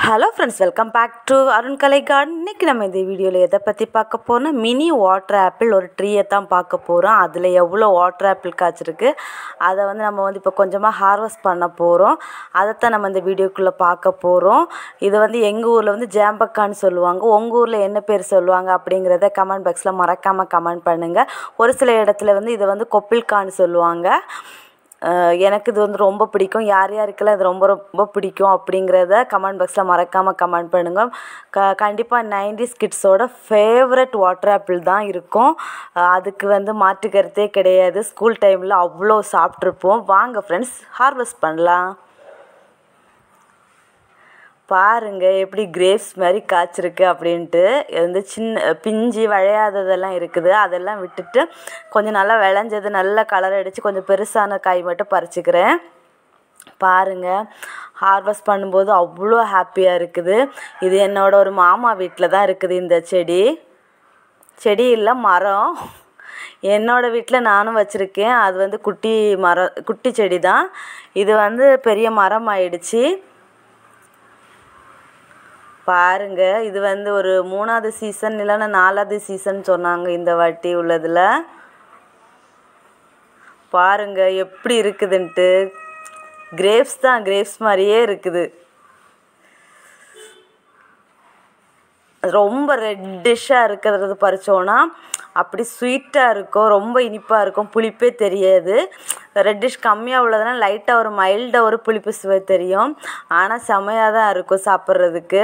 hello friends welcome back to Arun Kalai garden இன்றைக்கி நம்ம இந்த வீடியோவில் எதை பற்றி பார்க்க போறோம்னா மினி வாட்டர் ஆப்பிள் ஒரு ட்ரீயை தான் பார்க்க போகிறோம் அதில் எவ்வளோ வாட்டர் ஆப்பிள் காய்ச்சிருக்கு அதை வந்து நம்ம வந்து இப்போ கொஞ்சமாக ஹார்வெஸ்ட் பண்ண போகிறோம் அதைத்தான் நம்ம இந்த வீடியோக்குள்ளே பார்க்க போகிறோம் இது வந்து எங்கள் ஊரில் வந்து ஜாம்பக்கான்னு சொல்லுவாங்க உங்கள் ஊரில் என்ன பேர் சொல்லுவாங்க அப்படிங்கிறத கமெண்ட் பாக்ஸில் மறக்காமல் கமெண்ட் பண்ணுங்கள் ஒரு சில இடத்துல வந்து இதை வந்து கொப்பில்கான்னு சொல்லுவாங்க அஹ் எனக்கு இது வந்து ரொம்ப பிடிக்கும் யார் யாருக்கெல்லாம் இது ரொம்ப ரொம்ப பிடிக்கும் அப்படிங்கிறத கமெண்ட் பாக்ஸில் மறக்காமல் கமெண்ட் பண்ணுங்கள் க கண்டிப்பாக நைன்டிஸ் கிட்ஸோட ஃபேவரட் வாட்டர் ஆப்பிள் தான் இருக்கும் அஹ் அதுக்கு வந்து மாற்று கருத்தே கிடையாது ஸ்கூல் டைமில் அவ்வளோ சாப்பிட்ருப்போம் வாங்க ஃப்ரெண்ட்ஸ் ஹார்வெஸ்ட் பண்ணலாம் பாருங்க எப்படி கிரேப்ஸ் மாதிரி காய்ச்சிருக்கு அப்படின்ட்டு இது வந்து சின்ன பிஞ்சு வளையாததெல்லாம் இருக்குது அதெல்லாம் விட்டுட்டு கொஞ்சம் நல்லா விளைஞ்சது நல்லா கலர் அடித்து கொஞ்சம் பெருசான காய் மட்டும் பறிச்சுக்கிறேன் பாருங்க ஹார்வெஸ்ட் பண்ணும்போது அவ்வளோ ஹாப்பியாக இருக்குது இது என்னோட ஒரு மாமா வீட்டில் தான் இருக்குது இந்த செடி செடி இல்லை மரம் என்னோட வீட்டில் நானும் வச்சுருக்கேன் அது வந்து குட்டி மரம் குட்டி செடி தான் இது வந்து பெரிய மரம் ஆயிடுச்சு பாருங்க இது வந்து ஒரு மூணாவது சீசன் இல்லைன்னா நாலாவது சீசன் சொன்னாங்க இந்த வாட்டி உள்ளதில் பாருங்க எப்படி இருக்குதுன்ட்டு கிரேப்ஸ் தான் கிரேப்ஸ் மாதிரியே இருக்குது ரொம்ப ரெட்டிஷாக இருக்கிறது பறிச்சோன்னா அப்படி ஸ்வீட்டாக இருக்கும் ரொம்ப இனிப்பாக இருக்கும் புளிப்பே தெரியாது ரெட்டிஷ் கம்மியாக உள்ளதுனா லைட்டாக ஒரு மைல்டாக ஒரு புளிப்பு சுவை தெரியும் ஆனால் செமையாக தான் இருக்கும் சாப்பிட்றதுக்கு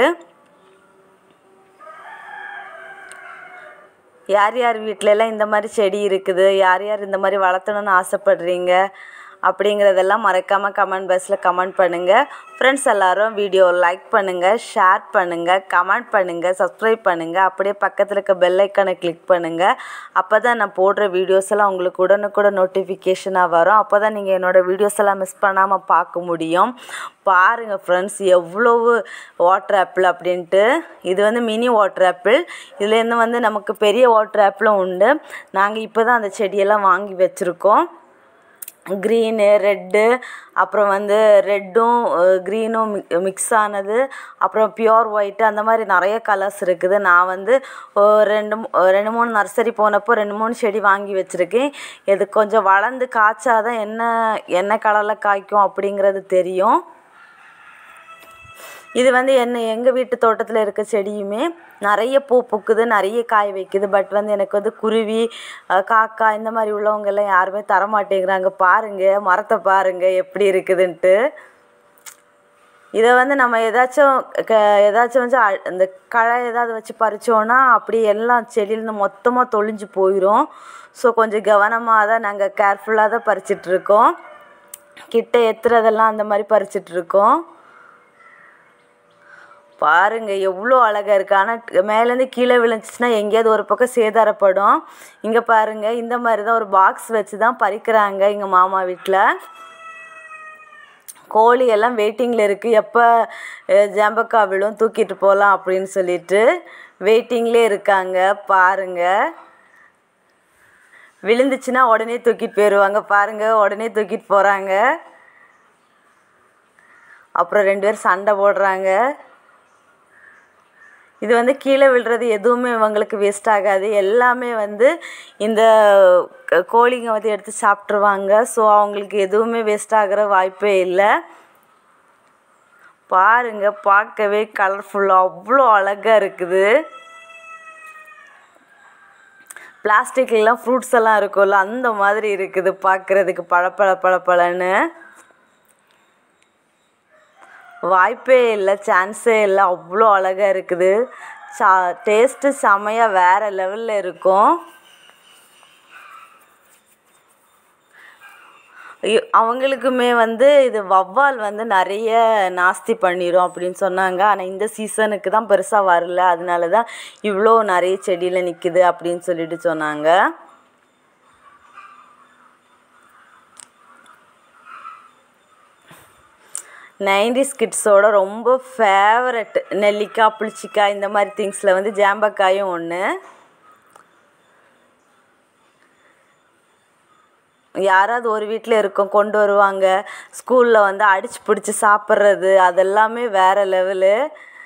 யார் யார் வீட்டிலலாம் இந்த மாதிரி செடி இருக்குது யார் யார் இந்த மாதிரி வளர்த்தணும்னு ஆசைப்படுறீங்க அப்படிங்கிறதெல்லாம் மறக்காமல் கமெண்ட் பாக்ஸில் கமெண்ட் பண்ணுங்கள் ஃப்ரெண்ட்ஸ் எல்லோரும் வீடியோ லைக் பண்ணுங்கள் ஷேர் பண்ணுங்கள் கமெண்ட் பண்ணுங்கள் சப்ஸ்கிரைப் பண்ணுங்கள் அப்படியே பக்கத்தில் இருக்க பெல் ஐக்கானை கிளிக் பண்ணுங்கள் அப்போ தான் நான் போடுற வீடியோஸ் எல்லாம் உங்களுக்கு உடனுக்குடன் நோட்டிஃபிகேஷனாக வரும் அப்போ தான் நீங்கள் என்னோடய வீடியோஸ் எல்லாம் மிஸ் பண்ணாமல் பார்க்க முடியும் பாருங்கள் ஃப்ரெண்ட்ஸ் எவ்வளவு வாட்டர் ஆப்பிள் அப்படின்ட்டு இது வந்து மினி வாட்டர் ஆப்பிள் இதுலேருந்து வந்து நமக்கு பெரிய வாட்டர் ஆப்பிளும் உண்டு நாங்கள் இப்போ தான் அந்த செடியெல்லாம் வாங்கி வச்சுருக்கோம் க்ரீனு ரெட்டு அப்புறம் வந்து ரெட்டும் க்ரீனும் மிக்ஸ் ஆனது அப்புறம் பியோர் ஒயிட்டு அந்த மாதிரி நிறைய கலர்ஸ் இருக்குது நான் வந்து ஒரு ரெண்டு மூ- ரெண்டு மூணு நர்சரி போனப்போ ரெண்டு மூணு செடி வாங்கி வச்சுருக்கேன் இது கொஞ்சம் வளர்ந்து காய்ச்சாதான் என்ன என்ன கலரில் காய்க்கும் அப்படிங்கிறது தெரியும் இது வந்து என்ன எங்கள் வீட்டு தோட்டத்தில் இருக்க செடியுமே நிறைய பூ பூக்குது நிறைய காய் வைக்குது பட் வந்து எனக்கு வந்து குருவி அஹ், காக்கா இந்த மாதிரி உள்ளவங்க எல்லாம் யாருமே தர மாட்டேங்கிறாங்க பாருங்க மரத்தை பாருங்க எப்படி இருக்குதுன்ட்டு இதை வந்து நம்ம ஏதாச்சும் க ஏதாச்சும் வந்து அ- இந்த களை ஏதாவது வச்சு பறிச்சோன்னா அப்படியே எல்லாம் செடியிலேருந்து மொத்தமாக தொழிஞ்சு போயிடும் ஸோ கொஞ்சம் கவனமாக தான் நாங்கள் கேர்ஃபுல்லாக தான் பறிச்சிட்டு இருக்கோம் கிட்ட எத்துறதெல்லாம் அந்த மாதிரி பறிச்சிட்டு இருக்கோம் பாருங்க எவ்வளோ அழகாக இருக்குது ஆனால் மேலேருந்து கீழே விழுந்துச்சுன்னா எங்கேயாவது ஒரு பக்கம் சேதாரப்படும் இங்கே பாருங்க இந்த மாதிரி தான் ஒரு பாக்ஸ் வச்சு தான் பறிக்கிறாங்க எங்கள் மாமா வீட்டில் கோழி எல்லாம் வெயிட்டிங்கில் இருக்குது எப்போ ஜாம்பக்கா விழும் தூக்கிட்டு போகலாம் அப்படின்னு சொல்லிட்டு வெயிட்டிங்லேயே இருக்காங்க பாருங்க விழுந்துச்சுன்னா உடனே தூக்கிட்டு போயிடுவாங்க பாருங்க உடனே தூக்கிட்டு போகிறாங்க அப்புறம் ரெண்டு பேரும் சண்டை போடுறாங்க இது வந்து கீழே விழுறது எதுவுமே இவங்களுக்கு வேஸ்ட் ஆகாது எல்லாமே வந்து இந்த க- கோழிங்க வந்து எடுத்து சாப்பிட்ருவாங்க ஸோ அவங்களுக்கு எதுவுமே வேஸ்ட் ஆகிற வாய்ப்பே இல்லை பாருங்க பார்க்கவே கலர்ஃபுல்லாக அவ்வளோ அழகாக இருக்குது பிளாஸ்டிக்லாம் ஃப்ரூட்ஸ் எல்லாம் இருக்கும்ல அந்த மாதிரி இருக்குது பார்க்குறதுக்கு பழப்பழ பழப்பழன்னு வாய்ப்பே இல்லை சான்ஸே இல்லை அவ்வளோ அழகாக இருக்குது சா டேஸ்ட்டு செமையாக வேறு லெவலில் இருக்கும் ஐயோ, அவங்களுக்குமே வந்து இது வவ்வால் வந்து நிறைய நாஸ்தி பண்ணிடும் அப்படின்னு சொன்னாங்க ஆனால் இந்த சீசனுக்கு தான் பெருசாக வரல அதனால தான் இவ்வளோ நிறைய செடியில் நிற்குது அப்படின்னு சொல்லிட்டு சொன்னாங்க நைன்டிஸ் கிட்ஸோட ரொம்ப ஃபேவரட் நெல்லிக்காய் புளிச்சிக்காய் இந்த மாதிரி திங்ஸில் வந்து ஜாம்பக்காயும் ஒன்று யாராவது ஒரு வீட்டில் இருக்கும் கொண்டு வருவாங்க ஸ்கூலில் வந்து அடிச்சு பிடிச்சி சாப்பிட்றது அதெல்லாமே வேறு லெவலு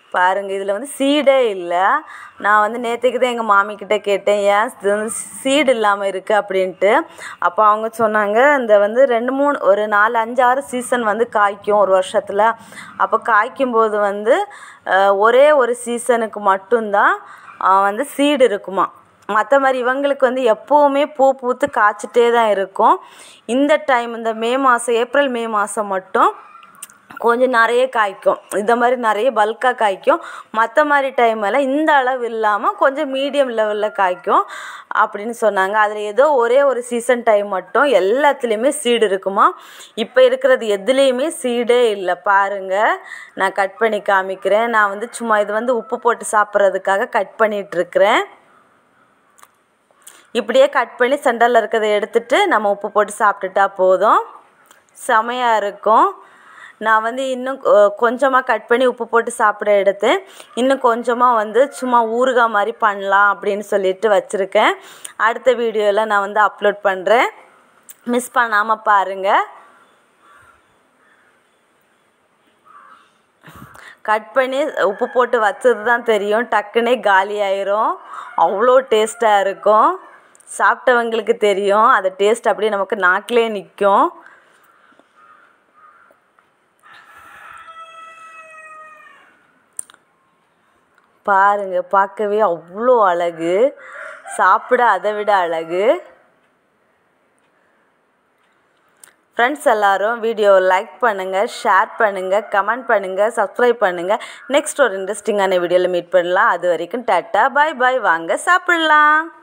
பாருங்கள் இதில் வந்து சீடே இல்லை நான் வந்து நேற்றுக்கு தான் எங்கள் மாமிக்கிட்ட கேட்டேன் ஏன் இது வந்து சீடு இல்லாமல் இருக்குது அப்படின்ட்டு அப்போ அவங்க சொன்னாங்க இந்த வந்து ரெண்டு மூணு ஒரு நாலு அஞ்சு ஆறு சீசன் வந்து காய்க்கும் ஒரு வருஷத்தில் அப்போ காய்க்கும்போது வந்து அஹ், ஒரே ஒரு சீசனுக்கு மட்டும்தான் அஹ், வந்து சீடு இருக்குமா மற்ற மாதிரி இவங்களுக்கு வந்து எப்போவுமே பூ பூத்து காய்ச்சிட்டே தான் இருக்கும் இந்த டைம் இந்த மே மாதம் ஏப்ரல் மே மாதம் மட்டும் கொஞ்சம் நிறைய காய்க்கும் இந்த மாதிரி நிறைய பல்காக காய்க்கும் மற்ற மாதிரி டைம் எல்லாம் இந்த அளவு இல்லாமல் கொஞ்சம் மீடியம் லெவலில் காய்க்கும் அப்படின்னு சொன்னாங்க அதில் ஏதோ ஒரே ஒரு சீசன் டைம் மட்டும் எல்லாத்துலேயுமே சீடு இருக்குமா இப்போ இருக்கிறது எதுலேயுமே சீடே இல்லை பாருங்கள் நான் கட் பண்ணி காமிக்கிறேன் நான் வந்து சும்மா இது வந்து உப்பு போட்டு சாப்பிட்றதுக்காக கட் பண்ணிகிட்ருக்கிறேன் இப்படியே கட் பண்ணி சென்டரில் இருக்கிறத எடுத்துட்டு நம்ம உப்பு போட்டு சாப்பிட்டுட்டா போதும் செமையாக இருக்கும் நான் வந்து இன்னும் கொஞ்சமாக கட் பண்ணி உப்பு போட்டு சாப்பிட எடுத்தேன் இன்னும் கொஞ்சமாக வந்து சும்மா ஊறுகாய் மாதிரி பண்ணலாம் அப்படின்னு சொல்லிட்டு வச்சுருக்கேன் அடுத்த வீடியோவில் நான் வந்து அப்லோட் பண்ணுறேன் மிஸ் பண்ணாமல் பாருங்கள் கட் பண்ணி உப்பு போட்டு வச்சது தான் தெரியும் டக்குனே காலி ஆயிரும் அவ்வளோ டேஸ்ட்டாக இருக்கும் சாப்பிட்டவங்களுக்கு தெரியும் அந்த டேஸ்ட் அப்படியே நமக்கு நாக்கிலே நிற்கும் பாருங்க பார்க்கவே அவ்வளோ அழகு சாப்பிட அதை விட அழகு ஃப்ரெண்ட்ஸ் எல்லாரும் வீடியோ லைக் பண்ணுங்கள் ஷேர் பண்ணுங்கள் கமெண்ட் பண்ணுங்கள் சப்ஸ்கிரைப் பண்ணுங்கள் நெக்ஸ்ட் ஒரு இன்ட்ரெஸ்டிங்கான வீடியோவில் மீட் பண்ணலாம் அது வரைக்கும் டாட்டா பாய் பாய் வாங்க சாப்பிட்லாம்